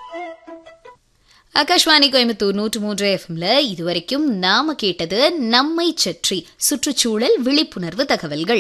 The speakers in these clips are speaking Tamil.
ஆகாஷ்வாணி கோயம்புத்தூர் நூற்று மூன்று எஃப்எம்ல இதுவரைக்கும் நாம கேட்டது நம்மை சற்றி சுற்றுச்சூழல் விழிப்புணர்வு தகவல்கள்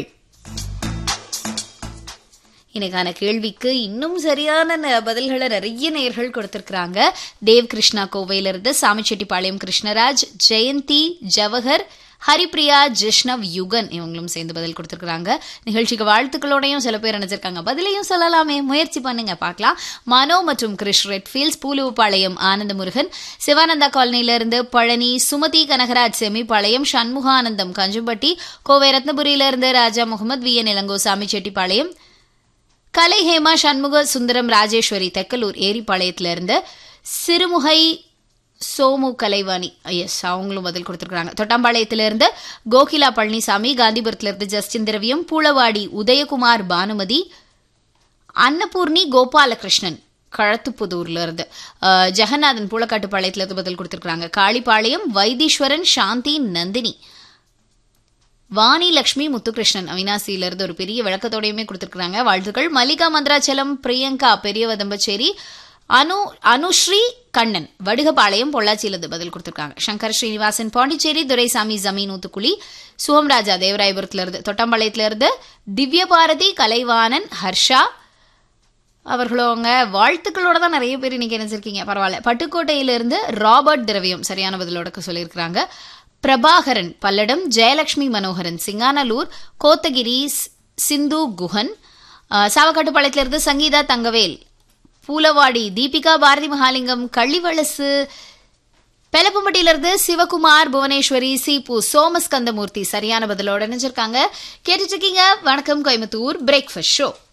எனக்கான கேள்விக்கு இன்னும் சரியான ந- பதில்களை நிறைய நேர்கள் கொடுத்திருக்கிறாங்க தேவ் கிருஷ்ணா கோவையிலிருந்து சாமிச்செட்டிப்பாளையம் கிருஷ்ணராஜ் ஜெயந்தி ஜவஹர் ஹரிப்ரியா ஜிஷ்ணவ் யுகன் இவங்களும் சேர்ந்து பதில் கொடுத்திருக்காங்க நிகழ்ச்சிக்கு வாழ்த்துக்களோடையும் சில பேர் நினைச்சிருக்காங்க பதிலையும் சொல்லலாமே முயற்சி பண்ணுங்க பார்க்கலாம் மனோ மற்றும் கிரிஷ் ரெட்ஃபீல்ட்ஸ் பூலுவுப்பாளையம் ஆனந்த முருகன் சிவானந்தா காலனில இருந்து பழனி சுமதி கனகராஜ் செமிப்பாளையம் சண்முகானந்தம் கஞ்சம்பட்டி கோவை ரத்னபுரியில இருந்து ராஜா முகமது வி என் இளங்கோ சாமிச்செட்டிப்பாளையம் கலை ஹேமா சண்முக சுந்தரம் ராஜேஸ்வரி தெக்கலூர் ஏரிப்பாளையத்துல இருந்து சிறுமுகை சோமு கலைவாணி எஸ் அவங்களும் பதில் கொடுத்திருக்காங்க தொட்டாம்பாளையத்துல இருந்து கோகிலா பழனிசாமி காந்திபுரத்துல இருந்து ஜஸ்டின் திரவியம் பூளவாடி உதயகுமார் பானுமதி அன்னபூர்ணி கோபாலகிருஷ்ணன் கழத்துப்புதூர்ல இருந்து அஹ், ஜெகநாதன் பூளக்காட்டுப்பாளையத்துல இருந்து பதில் கொடுத்திருக்காங்க காளிப்பாளையம் வைத்தீஸ்வரன் சாந்தி நந்தினி வாணி லட்சுமி முத்துகிருஷ்ணன் அவினாசியில இருந்து ஒரு பெரிய விளக்கத்தோடையுமே கொடுத்திருக்காங்க வாழ்த்துக்கள் மல்லிகா மந்திராச்சலம் பிரியங்கா பெரியவதம்பச்சேரி அனு அனுஸ்ரீ கண்ணன் வடுகபாளையம் பொள்ளாச்சியிலிருந்து பதில் கொடுத்திருக்காங்க சங்கர் ஸ்ரீனிவாசன் பாண்டிச்சேரி துரைசாமி ஜமீன் ஊத்துக்குழி சுவம்ராஜா தேவராயபுரத்துல இருந்து தொட்டம்பாளையத்துல இருந்து திவ்ய பாரதி கலைவாணன் ஹர்ஷா அவர்களும் அவங்க வாழ்த்துக்களோட தான் நிறைய பேர் இன்னைக்கு நினைச்சிருக்கீங்க பரவாயில்ல பட்டுக்கோட்டையிலிருந்து ராபர்ட் திரவியம் சரியான பதிலோட சொல்லியிருக்கிறாங்க பிரபாகரன் பல்லடம் ஜெயலட்சுமி மனோகரன் சிங்கானலூர் கோத்தகிரி ஸ்- சிந்து குஹன் அஹ், சாவக்காட்டுப்பாளையத்திலிருந்து சங்கீதா தங்கவேல் பூலவாடி தீபிகா பாரதி மகாலிங்கம் கள்ளிவளசு பெலப்பம்பட்டியிலிருந்து சிவகுமார் புவனேஸ்வரி சீபு சோமஸ்கந்தமூர்த்தி சரியான பதிலோட நினைச்சிருக்காங்க கேட்டுட்டு இருக்கீங்க வணக்கம் கோயம்புத்தூர் பிரேக்ஃபாஸ்ட் ஷோ